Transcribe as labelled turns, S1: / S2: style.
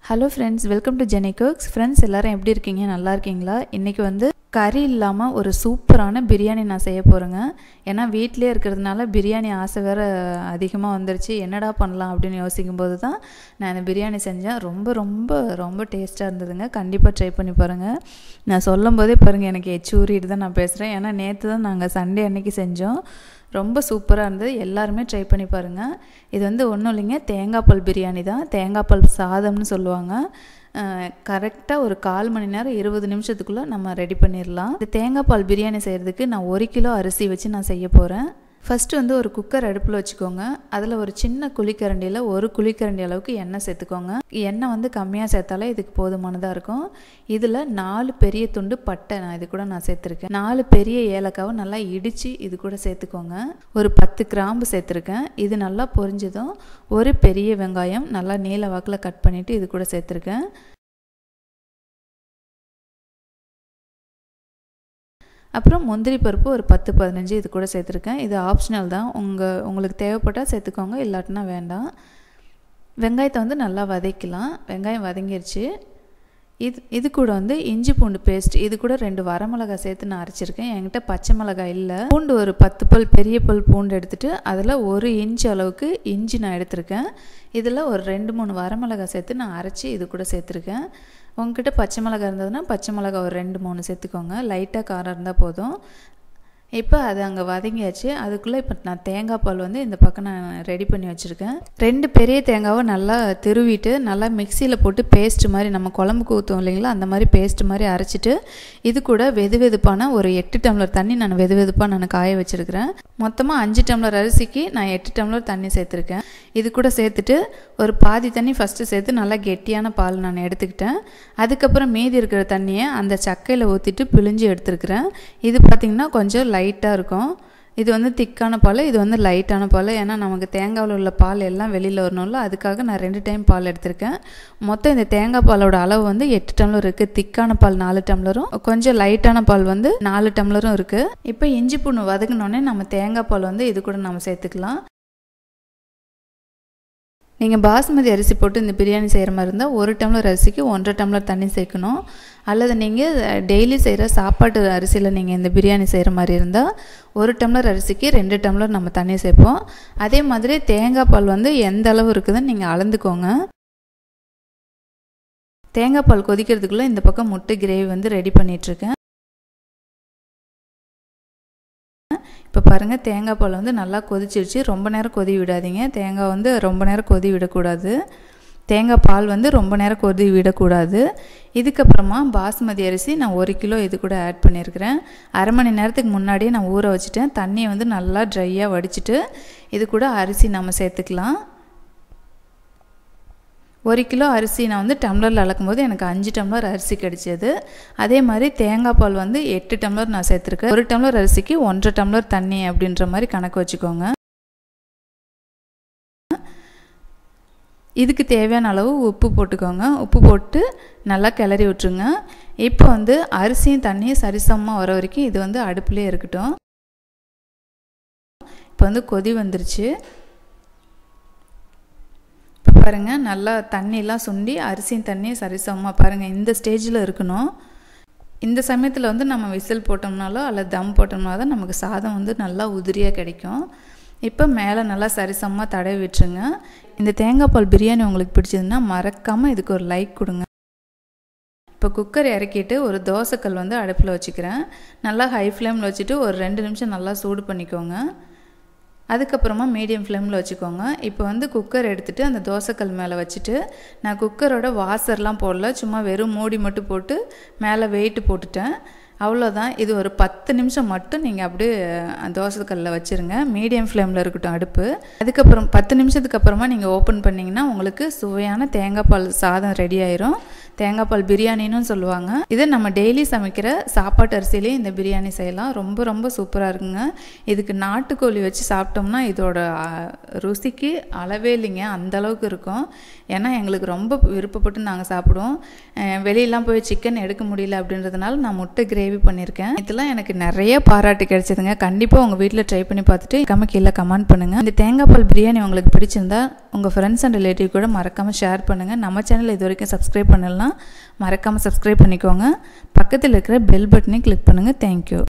S1: hello friends welcome to Jeni cooks friends எல்லாரும் எப்படி இருக்கீங்க நல்லா இருக்கீங்களா இன்றைக்கி வந்து கறி இல்லாமல் ஒரு சூப்பரான பிரியாணி நான் செய்ய போகிறேங்க ஏன்னா வீட்டிலே இருக்கிறதுனால பிரியாணி ஆசை வேறு அதிகமாக வந்துருச்சு என்னடா பண்ணலாம் அப்படின்னு யோசிக்கும்போது தான் நான் இந்த பிரியாணி செஞ்சேன் ரொம்ப ரொம்ப ரொம்ப டேஸ்ட்டாக இருந்ததுங்க கண்டிப்பாக ட்ரை பண்ணி பாருங்கள் நான் சொல்லும் போதே பாருங்கள் எனக்கு எச்சூரிட்டு தான் நான் பேசுகிறேன் ஏன்னா நேற்று தான் நாங்கள் சண்டே அன்னைக்கு செஞ்சோம் ரொம்ப சூப்பராக இருந்தது எல்லாருமே ட்ரை பண்ணி பாருங்கள் இது வந்து ஒன்றும் இல்லைங்க தேங்காய் பால் பிரியாணி தான் தேங்காய் பால் சாதம்னு சொல்லுவாங்க கரெக்டாக ஒரு கால் மணி நேரம் இருபது நிமிஷத்துக்குள்ளே நம்ம ரெடி பண்ணிடலாம் இந்த தேங்காய் பால் பிரியாணி செய்கிறதுக்கு நான் ஒரு கிலோ அரிசி வச்சு நான் செய்ய போகிறேன் ஃபஸ்ட்டு வந்து ஒரு குக்கர் அடுப்பில் வச்சுக்கோங்க அதில் ஒரு சின்ன குழிக்கரண்டியில் ஒரு குழிக்கரண்டி அளவுக்கு எண்ணெய் சேர்த்துக்கோங்க எண்ணெய் வந்து கம்மியாக சேர்த்தாலே இதுக்கு போதுமானதாக இருக்கும் இதில் நாலு பெரிய துண்டு பட்டை நான் இது கூட நான் சேர்த்துருக்கேன் நாலு பெரிய ஏலக்காவை நல்லா இடித்து இது கூட சேர்த்துக்கோங்க ஒரு பத்து கிராம்பு சேர்த்துருக்கேன் இது நல்லா பொரிஞ்சதும் ஒரு பெரிய வெங்காயம் நல்லா நீல வாக்கில் கட் பண்ணிவிட்டு இது கூட சேர்த்துருக்கேன் அப்புறம் முந்திரி பருப்பு ஒரு பத்து பதினஞ்சு இது கூட சேர்த்துருக்கேன் இது ஆப்ஷனல் தான் உங்கள் உங்களுக்கு தேவைப்பட்டால் சேர்த்துக்கோங்க இல்லாட்டினா வேண்டாம் வெங்காயத்தை வந்து நல்லா வதக்கலாம் வெங்காயம் வதங்கிருச்சு இது இது கூட வந்து இஞ்சி பூண்டு பேஸ்ட் இது கூட ரெண்டு வரமிளகாய் சேர்த்து நான் அரைச்சிருக்கேன் என்கிட்ட பச்சை மிளகாய் இல்லை பூண்டு ஒரு பத்து பல் பெரிய பல் பூண்டு எடுத்துகிட்டு அதில் ஒரு இன்ச் அளவுக்கு இஞ்சி நான் எடுத்திருக்கேன் இதில் ஒரு ரெண்டு மூணு வரமிளகாய் சேர்த்து நான் அரைச்சி இது கூட சேர்த்துருக்கேன் உங்ககிட்ட பச்சை மிளகா இருந்ததுன்னா பச்சை மிளகா ஒரு ரெண்டு மூணு சேர்த்துக்கோங்க லைட்டாக காரம் இருந்தால் போதும் இப்போ அது அங்கே வதங்கியாச்சு அதுக்குள்ளே இப்போ நான் தேங்காய் பால் வந்து இந்த பக்கம் நான் ரெடி பண்ணி வச்சுருக்கேன் ரெண்டு பெரிய தேங்காவை நல்லா திருவிட்டு நல்லா மிக்சியில் போட்டு பேஸ்ட் மாதிரி நம்ம குழம்புக்கு ஊற்றுவோம் இல்லைங்களா அந்த மாதிரி பேஸ்ட் மாதிரி அரைச்சிட்டு இது கூட வெது வெதுப்பான ஒரு எட்டு டம்ளர் தண்ணி நான் வெது வெதுப்பாக நான் காய வச்சுருக்கிறேன் மொத்தமாக அஞ்சு டம்ளர் அரிசிக்கு நான் எட்டு டம்ளர் தண்ணி சேர்த்துருக்கேன் இது கூட சேர்த்துட்டு ஒரு பாதி தண்ணி ஃபஸ்ட்டு சேர்த்து நல்லா கெட்டியான பால் நான் எடுத்துக்கிட்டேன் அதுக்கப்புறம் மீதி இருக்கிற தண்ணியை அந்த சக்கையில் ஊற்றிட்டு பிழிஞ்சு எடுத்துருக்கிறேன் இது பார்த்திங்கன்னா கொஞ்சம் லைட்டாக இருக்கும் இது வந்து திக்கான பால் இது வந்து லைட்டான பால் ஏன்னா நமக்கு தேங்காவில் உள்ள பால் எல்லாம் வெளியில் வரணும்ல அதுக்காக நான் ரெண்டு டைம் பால் எடுத்திருக்கேன் மொத்தம் இந்த தேங்காய் பாலோட அளவு வந்து எட்டு டம்ளர் இருக்குது திக்கான பால் நாலு டம்ளரும் கொஞ்சம் லைட்டான பால் வந்து நாலு டம்ளரும் இருக்குது இப்போ இஞ்சி பூண்டு வதங்கினோடனே நம்ம தேங்காய் பால் வந்து இது கூட நம்ம சேர்த்துக்கலாம் நீங்கள் பாஸ்மதி அரிசி போட்டு இந்த பிரியாணி செய்கிற மாதிரி இருந்தால் ஒரு டம்ளர் அரிசிக்கு ஒன்றரை டம்ளர் தண்ணி சேர்க்கணும் அல்லது நீங்கள் டெய்லி செய்கிற சாப்பாட்டு அரிசியில் நீங்கள் இந்த பிரியாணி செய்கிற மாதிரி இருந்தால் ஒரு டம்ளர் அரிசிக்கு ரெண்டு டம்ளர் நம்ம தண்ணி சேர்ப்போம் அதே மாதிரி தேங்காய் பால் வந்து எந்த அளவு இருக்குதுன்னு நீங்கள் அளந்துக்கோங்க தேங்காய் பால் கொதிக்கிறதுக்குள்ளே இந்த பக்கம் முட்டை கிரேவி வந்து ரெடி பண்ணிகிட்ருக்கேன் இப்போ பாருங்கள் தேங்காய் பால் வந்து நல்லா கொதிச்சிருச்சு ரொம்ப நேரம் கொதி விடாதீங்க தேங்காய் வந்து ரொம்ப நேரம் கொதி விடக்கூடாது தேங்காய் பால் வந்து ரொம்ப நேரம் கொதி விடக்கூடாது இதுக்கப்புறமா பாஸ்மதி அரிசி நான் ஒரு கிலோ இது கூட ஆட் பண்ணியிருக்கிறேன் அரை மணி நேரத்துக்கு முன்னாடியே நான் ஊற வச்சுட்டேன் தண்ணியை வந்து நல்லா ட்ரையாக வடிச்சிட்டு இது கூட அரிசி நம்ம சேர்த்துக்கலாம் ஒரு கிலோ அரிசி நான் வந்து டம்ளரில் அளக்கும்போது எனக்கு அஞ்சு டம்ளர் அரிசி கிடைச்சது அதே மாதிரி தேங்காய் பால் வந்து எட்டு டம்ளர் நான் சேர்த்துருக்கேன் ஒரு டம்ளர் அரிசிக்கு ஒன்றரை டம்ளர் தண்ணி அப்படின்ற மாதிரி கணக்கு வச்சுக்கோங்க இதுக்கு தேவையான அளவு உப்பு போட்டுக்கோங்க உப்பு போட்டு நல்லா கிளறி விட்டுருங்க இப்போ வந்து அரிசியும் தண்ணியும் சரிசமமாக வர வரைக்கும் இது வந்து அடுப்புலேயே இருக்கட்டும் இப்போ வந்து கொதி வந்துருச்சு இப்போ பாருங்கள் நல்லா தண்ணியெலாம் சுண்டி அரிசியும் தண்ணியும் சரிசமமாக பாருங்கள் இந்த ஸ்டேஜில் இருக்கணும் இந்த சமயத்தில் வந்து நம்ம விசில் போட்டோம்னாலோ அல்லது தம் போட்டோம்னா தான் நமக்கு சாதம் வந்து நல்லா உதிரியாக கிடைக்கும் இப்போ மேலே நல்லா சரிசமமாக தடவி விட்டுருங்க இந்த தேங்காய் பால் பிரியாணி உங்களுக்கு பிடிச்சதுன்னா மறக்காமல் இதுக்கு ஒரு லைக் கொடுங்க இப்போ குக்கர் இறக்கிட்டு ஒரு தோசைக்கல் வந்து அடுப்பில் வச்சுக்கிறேன் நல்லா ஹை ஃப்ளேமில் வச்சுட்டு ஒரு ரெண்டு நிமிஷம் நல்லா சூடு பண்ணிக்கோங்க அதுக்கப்புறமா மீடியம் ஃப்ளேமில் வச்சுக்கோங்க இப்போ வந்து குக்கர் எடுத்துகிட்டு அந்த தோசைக்கல் மேலே வச்சுட்டு நான் குக்கரோட வாசர்லாம் போடல சும்மா வெறும் மூடி மட்டும் போட்டு மேலே வெயிட்டு போட்டுட்டேன் அவ்வளோதான் இது ஒரு பத்து நிமிஷம் மட்டும் நீங்கள் அப்படியே தோசைக்கல்லில் வச்சுருங்க மீடியம் ஃப்ளேமில் இருக்கட்டும் அடுப்பு அதுக்கப்புறம் பத்து நிமிஷத்துக்கு அப்புறமா நீங்கள் ஓப்பன் பண்ணிங்கன்னா உங்களுக்கு சுவையான தேங்காய் பால் சாதம் ரெடி ஆயிரும் தேங்காய் பால் பிரியாணின்னு சொல்லுவாங்க இது நம்ம டெய்லி சமைக்கிற சாப்பாட்டு அரிசியிலே இந்த பிரியாணி செய்யலாம் ரொம்ப ரொம்ப சூப்பராக இருக்குங்க இதுக்கு நாட்டுக்கோழி வச்சு சாப்பிட்டோம்னா இதோட ருசிக்கு அளவே இல்லைங்க அந்த அளவுக்கு இருக்கும் ஏன்னா எங்களுக்கு ரொம்ப விருப்பப்பட்டு நாங்கள் சாப்பிடுவோம் வெளியெல்லாம் போய் சிக்கன் எடுக்க முடியல அப்படின்றதுனால நான் முட்டை கிரேவி பண்ணியிருக்கேன் இதெல்லாம் எனக்கு நிறைய பாராட்டு கிடைச்சதுங்க கண்டிப்பாக உங்கள் வீட்டில் ட்ரை பண்ணி பார்த்துட்டு கம்ம கீழே கமெண்ட் பண்ணுங்கள் இந்த தேங்காய் பால் பிரியாணி உங்களுக்கு பிடிச்சிருந்தா உங்கள் ஃப்ரெண்ட்ஸ் அண்ட் ரிலேட்டிவ் கூட மறக்காமல் ஷேர் பண்ணுங்கள் நம்ம சேனல் இது வரைக்கும் சப்ஸ்கிரைப் பண்ணலாம் மறக்காமல் சப்ஸ்கிரைப் பண்ணிக்கோங்க பக்கத்தில் இருக்கிற பெல் பட்டனையும் கிளிக் பண்ணுங்கள் தேங்க்யூ